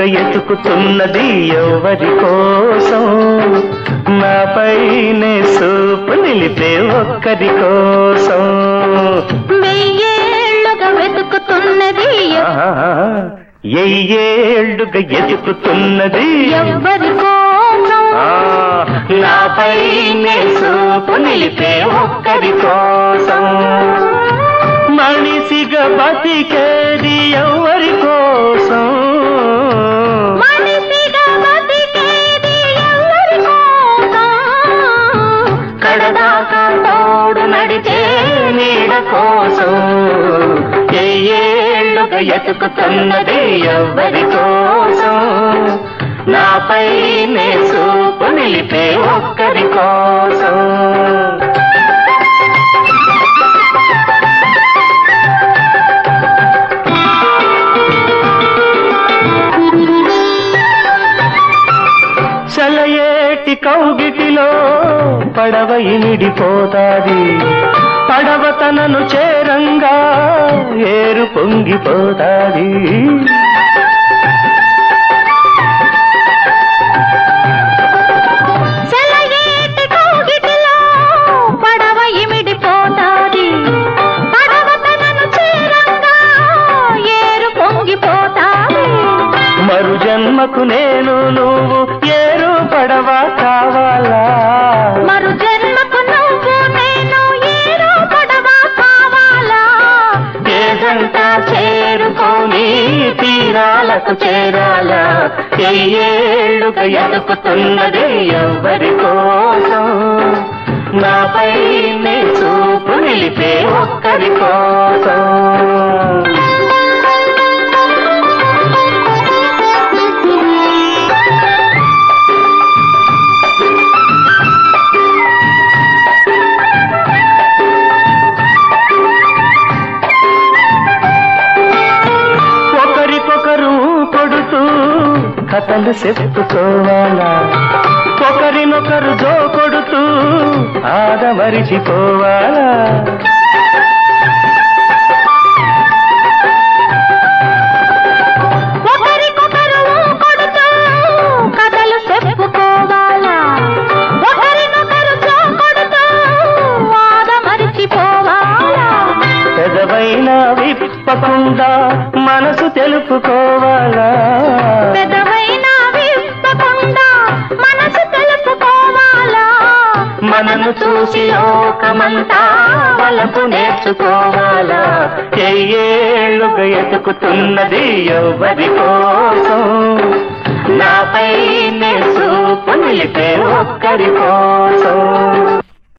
ఏళ్ళుగా ఎతుకుతున్నది ఎవరి కోసం నాపైనే సూపు నిలిపే ఒక్కరి కోసం వెయ్యేళ్ళుగా వెతుకుతున్నది ఆహా, ఎయ్యేళ్ళుగా ఎతుకుతున్నది ఎవ్వరి కోసం ఆ, నాపైనే సూపు నిలిపే ఒక్కరి కోసం మనిషిగా బతికేది ఎవరి కోసం మనిషిగా బతికేది ఎవ్వరి కోసం కడదాకా తోడు నడిచే నీడ కోసం ఏ ఏళ్ళుగా ఎతుకుతున్నది ఎవరి కోసం నాపై నే చూపు నిలిపే ఒక్కరి కోసం చలయేటి కౌగిటిలో పడవ ఇమిడిపోతాది పడవ తనను చేరంగా ఏరు పొంగిపోతాది సెలయేటి కౌగిటిలో పడవ ఇమిడిపోతాది పడవ తనను చేరంగా ఏరు పొంగిపోతాది మరు జన్మకు నేను నువ్వు ఏరు పడవ కావాలా మరు జన్మకు నువ్వు నేను ఏరు పడవ కావాలా ఏదంతా చేరుకొని తీరాలకు చేరాలా ఏళ్ళుగా ఎదుకుతున్నది ఎవరి కోసం నాపై నీ చూపు నిలిపే ఒక్కరి కోసం ఒకరికొకరు కొడుతూ కథలు చెప్పుకోవాలా ఒకరినొకరు జో కొడుతూ ఆదమరిచిపోవాలా ఒకరికొకరు కొడుతూ కథలు చెప్పుకోవాలా ఒకరినొకరు కొడుతూ వాద మరిచిపోవాలా పెదవైన విప్పకుండా మనసు తెలుపుకోవాలా పెదవైన విప్పకుండా మనసు తెలుపుకోవాలా మనను చూసి లోకమంతా వలపు నేర్చుకోవాలా ఏళ్ళుగా ఎతుకుతున్నది ఎవరి కోసం నాపై నే చూపు నిలిపే ఒక్కరి కోసం